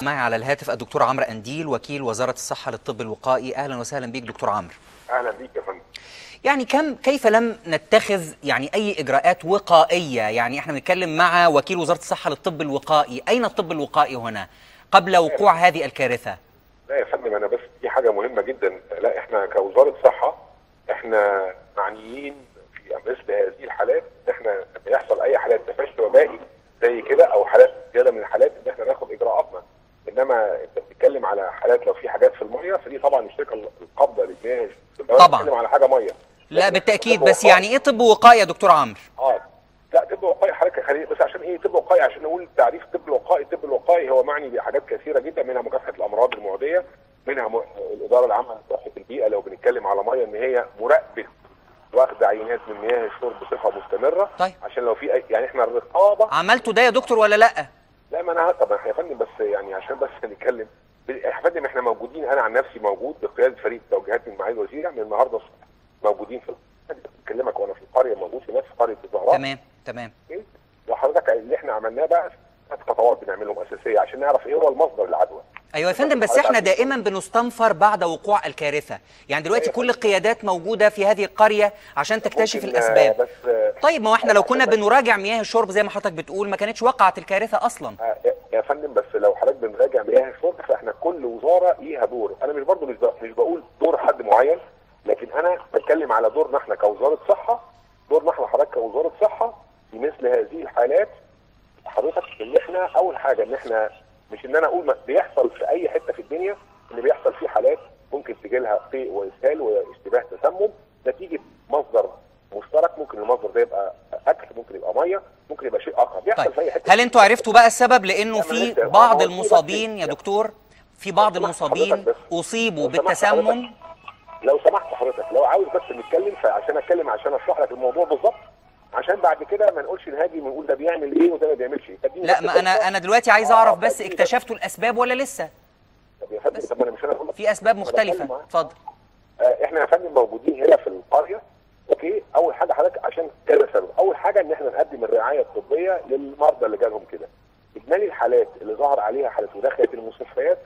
معي على الهاتف الدكتور عمرو انديل وكيل وزاره الصحه للطب الوقائي اهلا وسهلا بيك دكتور عمرو اهلا بيك يا فندم يعني كم كيف لم نتخذ يعني اي اجراءات وقائيه يعني احنا بنتكلم مع وكيل وزاره الصحه للطب الوقائي اين الطب الوقائي هنا قبل وقوع هذه الكارثه لا يا فندم انا بس دي حاجه مهمه جدا لا احنا كوزاره صحه احنا معنيين في مثل هذه الحالات ان احنا لما يحصل اي حالات تفشي وبائي زي كده او حالات زياده من الحالات ان احنا ناخد اجراءاتنا انما انت بتتكلم على حالات لو في حاجات في الميه فدي طبعا الشركه القابضه للمياه طبعاً. بتتكلم على حاجه ميه لا لكن بالتاكيد طب بس وقائي- يعني ايه طب وقائي يا دكتور عمرو اه لا طب وقائي حضرتك خليني بس عشان ايه طب وقائي عشان نقول تعريف طب الوقائي الطب الوقائي هو معني بحاجات كثيره جدا منها مكافحه الامراض المعديه منها م... الاداره العامه لصحه البيئه لو بنتكلم على ميه ان هي مراقبه واخد عينات من مياه الشرب بصفه مستمره طيب. عشان لو في أي... يعني احنا الرقابه عملتوا ده يا دكتور ولا لا لا ما انا طبعا يا فندم بس يعني عشان بس نتكلم يا فندم احنا موجودين انا عن نفسي موجود بقياده فريق توجيهات من معالي الوزير من النهارده الصبح موجودين في بكلمك وانا في القريه موجود هناك في قريه الزهراء تمام تمام إيه؟ وحضرتك اللي احنا عملناه بقى ثلاث خطوات بنعملهم اساسيه عشان نعرف ايه هو المصدر العدوى ايوه يا فندم بس احنا دائما بنستنفر بعد وقوع الكارثه يعني دلوقتي أيوة. كل القيادات موجوده في هذه القريه عشان تكتشف ممكن، الاسباب آه، بس آه، طيب ما هو احنا لو كنا عشان بس- بنراجع مياه الشرب زي ما حضرتك بتقول ما كانتش وقعت الكارثه اصلا آه، يا فندم بس لو حضرتك بنراجع مياه الشرب فاحنا كل وزاره ليها دور انا مش برضو مش ب- مش بقول دور حد معين لكن انا بتكلم على دورنا احنا كوزاره صحه دورنا احنا حضرتك كوزاره صحه في مثل هذه الحالات حضرتك ان احنا اول حاجه ان احنا مش ان انا اقول ما بيحصل في اي حته في الدنيا ان بيحصل في حالات ممكن تجي لها قيء واسهال واشتباه تسمم نتيجه مصدر مشترك ممكن المصدر ده يبقى اكل ممكن يبقى ميه ممكن يبقى شيء اخر بيحصل طيب في اي حته هل انتوا عرفتوا بقى السبب لانه لا، في ما لسه. بعض هو في المصابين بس- يا دكتور في بعض لو سمحت المصابين حضرتك بس. اصيبوا لو سمحت بالتسمم حضرتك. لو سمحت حضرتك لو عاوز بس نتكلم فعشان اتكلم عشان اشرح لك الموضوع بالظبط عشان بعد كده ما نقولش نهاجم ونقول ده بيعمل ايه وده ما بيعملش ايه اديني لا بس ما انا فرصة. انا دلوقتي عايز آه، اعرف آه، بس اديني اكتشفتوا الاسباب ولا لسه طب يا فندم طب انا مش انا أقول لك. في اسباب أنا مختلفه بتكلم معاك. اتفضل آه، احنا يا فندم موجودين هنا في القريه اوكي اول حاجه حضرتك عشان كذا سبب اول حاجه ان احنا نقدم الرعايه الطبيه للمرضى اللي جالهم كده اجمالي الحالات اللي ظهر عليها حالات ودخلت المستشفيات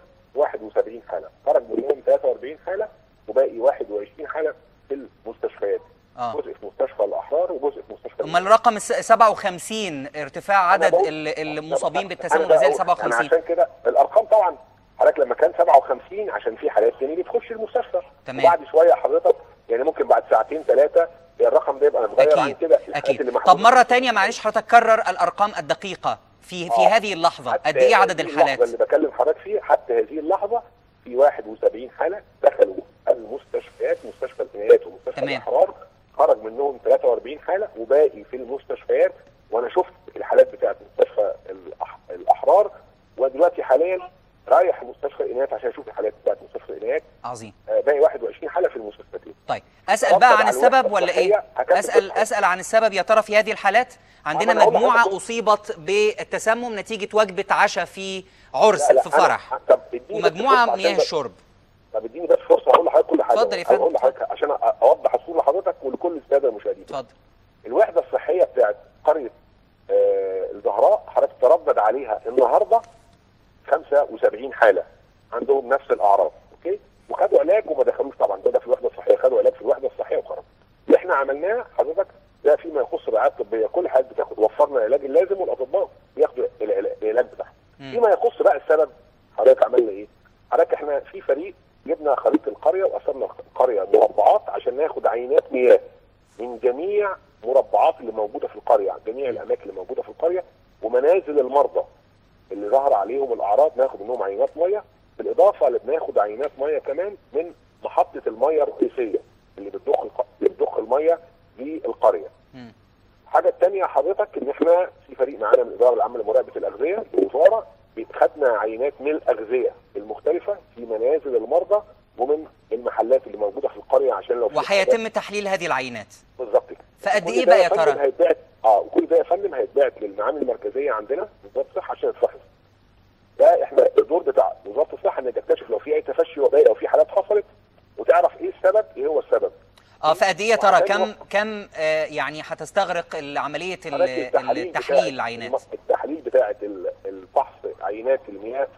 71 حاله خرج منهم 43 حاله وباقي 21 حاله في المستشفيات اه جزء في مستشفى الاحرار وجزء في مستشفى امال الرقم الس- 57 ارتفاع أنا عدد بقول- ال- المصابين أنا بالتسمم بقول- الغذائي انا 57 عشان كده الارقام طبعا حضرتك لما كان 57 عشان في حالات تاني بتخش المستشفى تمام. وبعد شويه حضرتك يعني ممكن بعد ساعتين ثلاثه الرقم ده يبقى متغير عن اكيد كده الحالات اكيد اللي طب محدودة. مره تانية معلش حضرتك كرر الارقام الدقيقه في في آه. هذه اللحظه حتى قد ايه عدد هذه الحالات اللحظه اللي بكلم حضرتك فيه حتى هذه اللحظه في 71 حاله دخلوا المستشفيات مستشفى العنايات ومستشفى تمام. الاحرار خرج منهم 43 حاله وباقي في المستشفيات وانا شفت الحالات بتاعت مستشفى الأح- الاحرار ودلوقتي حاليا رايح مستشفى العنايات عشان اشوف الحالات بتاعت مستشفى العنايات عظيم آه، باقي 21 حاله في المستشفيات طيب اسال رد بقى عن على السبب الوحدة ولا ايه الصحية، هكمل اسال بس. اسال عن السبب يا ترى في هذه الحالات عندنا آه، ما أنا هقول مجموعه لحضرتك. اصيبت بالتسمم نتيجه وجبه عشاء في عرس لا، لا، في أنا- فرح طب اديني بس ومجموعه فرصة عشان مياه بس- الشرب طب اديني بس فرصه اقول لحضرتك كل حاجه اتفضل يا فندم، اقول لحضرتك عشان أ- اوضح الصوره لحضرتك ولكل الساده المشاهدين اتفضل الوحده الصحيه بتاعت قريه آه الزهراء حضرتك تردد عليها النهارده 75 حاله عندهم نفس الاعراض اوكي وخدوا علاج وما دخلوش طبعا ده, ده في الوحده الصحيه خدوا علاج في الوحده الصحيه وخرجوا اللي احنا عملناه حضرتك ده فيما يخص الرعايه الطبيه كل حد بتاخد وفرنا العلاج اللازم والاطباء بياخدوا العلا- العلاج بتاعهم مم. فيما يخص بقى السبب حضرتك عملنا ايه؟ حضرتك احنا في فريق جبنا خريطه القريه وقسمنا القريه مربعات عشان ناخد عينات مياه من جميع مربعات اللي موجوده في القريه جميع الاماكن اللي موجوده في القريه ومنازل المرضى اللي ظهر عليهم الاعراض ناخد منهم عينات ميه بالاضافه اللي بناخد عينات ميه كمان من محطه الميه الرئيسيه اللي بتضخ الق- اللي بتضخ الميه للقريه. مم. الحاجه الثانيه حضرتك ان احنا في فريق معانا من الاداره العامه لمراقبه الاغذيه الوزاره خدنا عينات من الاغذيه المختلفه في منازل المرضى ومن المحلات اللي موجوده في القريه عشان لو في حاجات- وهيتم تحليل هذه العينات بالظبط كده فقد كل ايه ده بقى يا فندم ترى هيتبعت اه وكل ده يا فندم هيتبعت للمعامل المركزيه عندنا في وزاره الصحه عشان يتفحص ده احنا الدور بتاع وزاره الصحه انها تكتشف لو في اي تفشي وبائي او في حالات حصلت وتعرف ايه السبب ايه هو السبب اه فقد ايه يا ترى وعشان كم يوفر- كم آه يعني هتستغرق ال- عمليه ال- حضرتك التحليل بتاعت العينات الم- التحليل بتاعه ال- الفحص عينات المياه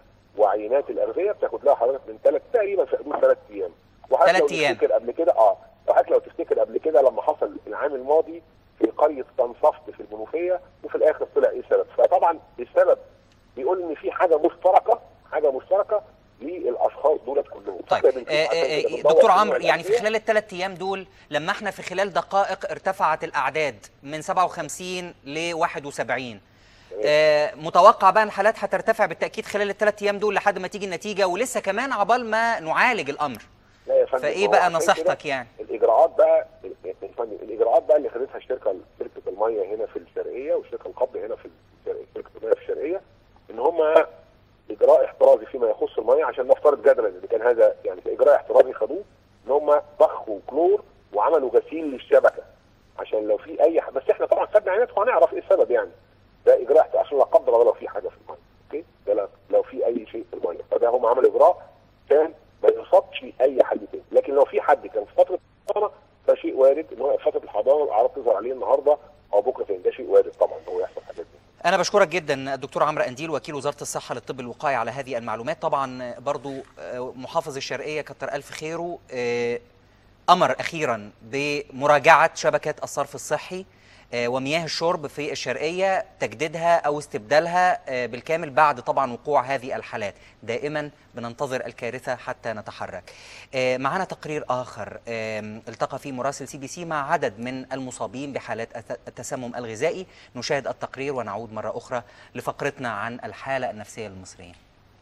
وعينات الاغذيه بتاخد لها حضرتك من ثلاث تقريبا في حدود ثلاث ايام وحضرتك تلات لو أيام. تفتكر قبل كده اه وحضرتك لو تفتكر قبل كده لما حصل العام الماضي في قريه تنصفت في المنوفيه وفي الاخر طلع ايه السبب فطبعا السبب بيقول ان في حاجه مشتركه حاجه مشتركه للاشخاص دولت كلهم طيب فإحنا بنشوف آه، عشان آه، كده آه، بندور دكتور في عمرو نوع يعني في الأدوية. خلال الثلاث ايام دول لما احنا في خلال دقائق ارتفعت الاعداد من 57 ل 71 آه، متوقع بقى الحالات هترتفع بالتاكيد خلال الثلاث ايام دول لحد ما تيجي النتيجه ولسه كمان عبال ما نعالج الامر لا يا فندم فايه هو بقى عشان نصيحتك كده يعني الاجراءات بقى يا فندم الاجراءات بقى اللي خدتها الشركه شركه الميه هنا في الشرقيه وشركه القبض هنا في الشرقيه شركه الميه في الشرقيه ان هم اجراء احترازي فيما يخص الميه عشان نفترض جدلا ان كان هذا يعني اجراء احترازي خدوه ان هم ضخوا كلور وعملوا غسيل للشبكه عشان لو في اي ح- بس احنا طبعا خدنا عينات وهنعرف ايه السبب يعني ده اجراء احت- عشان لا قدر الله لو في حاجه في الميه اوكي ده لا- لو في اي شيء في الميه فده هم عملوا اجراء كان ما يصابش اي حد تاني لكن لو في حد كان في فتره الحضانه ده شيء وارد ان هو فتره الحضانه الاعراض تظهر عليه النهارده او بكره تاني ده شيء وارد طبعا هو يحصل حاجات دي انا بشكرك جدا الدكتور عمرو انديل وكيل وزاره الصحه للطب الوقائي على هذه المعلومات طبعا برضو آه، محافظ الشرقيه كتر الف خيره آه، امر اخيرا بمراجعه شبكه الصرف الصحي آه، ومياه الشرب في الشرقيه تجديدها او استبدالها آه، بالكامل بعد طبعا وقوع هذه الحالات دائما بننتظر الكارثه حتى نتحرك آه، معنا تقرير اخر آم، التقى فيه مراسل سي بي سي مع عدد من المصابين بحالات الت- التسمم الغذائي نشاهد التقرير ونعود مره اخرى لفقرتنا عن الحاله النفسيه للمصريين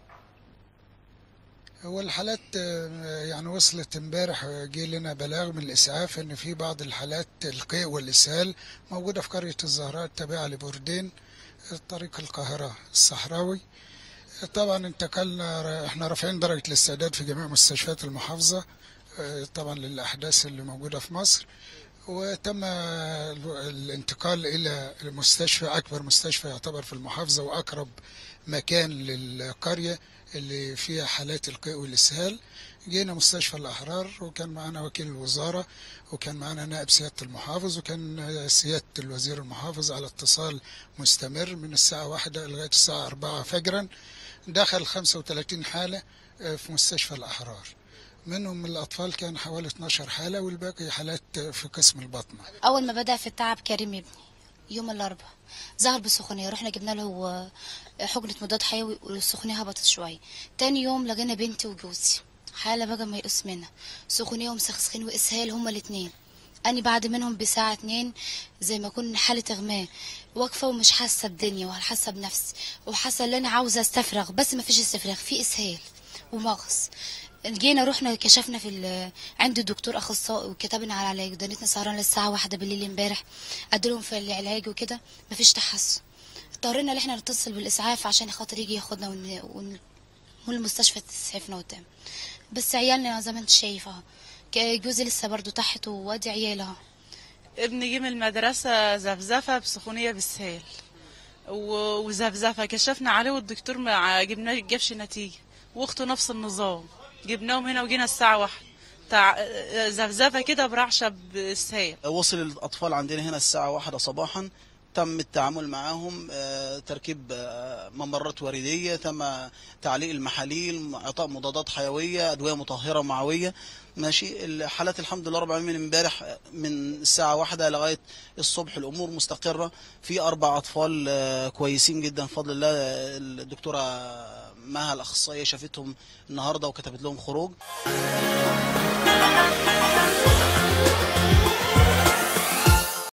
هو الحالات آه، يعني وصلت امبارح آه، جه لنا بلاغ من الاسعاف ان في بعض الحالات القيء والاسهال موجوده في قريه الزهراء التابعه لبوردين آه، طريق القاهره الصحراوي آه، طبعا انتقلنا احنا رافعين درجه الاستعداد في جميع مستشفيات المحافظه آه، طبعا للاحداث اللي موجوده في مصر وتم الانتقال الى مستشفى اكبر مستشفى يعتبر في المحافظه واقرب مكان للقريه اللي فيها حالات القيء والاسهال جينا مستشفى الاحرار وكان معنا وكيل الوزاره وكان معنا نائب سياده المحافظ وكان سياده الوزير المحافظ على اتصال مستمر من الساعه واحدة لغايه الساعه أربعة فجرا دخل 35 حاله آه، في مستشفى الاحرار منهم الأطفال كان حوالي 12 حالة والباقي حالات في قسم البطنة اول ما بدا في التعب كريم ابني يوم الاربعاء ظهر بسخونيه رحنا جبنا له آه، حقنه مضاد حيوي والسخونيه هبطت شويه تاني يوم لقينا بنتي وجوزي حاله بقى ما يقص منها سخونيه ومسخسخين واسهال هما الاتنين اني بعد منهم بساعه اتنين زي ما كنا حاله اغماء واقفه ومش حاسه بدنيا ولا حاسه بنفسي وحاسه ان انا عاوزه استفرغ بس ما فيش استفراغ في اسهال ومغص جينا رحنا كشفنا في ال- عند الدكتور اخصائي وكتبنا على العلاج ودنيتنا سهران للساعه واحدة بالليل امبارح اديلهم في العلاج وكده مفيش تحسن اضطرينا ان احنا نتصل بالاسعاف عشان خاطر يجي ياخدنا ون... ون... والمستشفى تسعفنا قدام بس عيالنا زي ما انت شايفه ك- جوزي لسه برضو تحت وادي عيالها ابني جه من المدرسة زفزفة بسخونية بالسهال و- وزفزفة كشفنا عليه والدكتور ما جبنا جابش نتيجة واخته نفس النظام جبناهم هنا وجينا الساعة واحدة تع... زفزفة كده برعشة بالسهال وصل الأطفال عندنا هنا الساعة واحدة صباحا تم التعامل معهم آه، تركيب آه، ممرات وردية تم تعليق المحاليل إعطاء مضادات حيوية أدوية مطهرة معوية ماشي الحالات الحمد لله رب العالمين امبارح آه، من الساعة واحدة لغاية الصبح الأمور مستقرة في أربع أطفال آه، كويسين جدا بفضل الله آه، الدكتورة مها الأخصائية شافتهم النهاردة وكتبت لهم خروج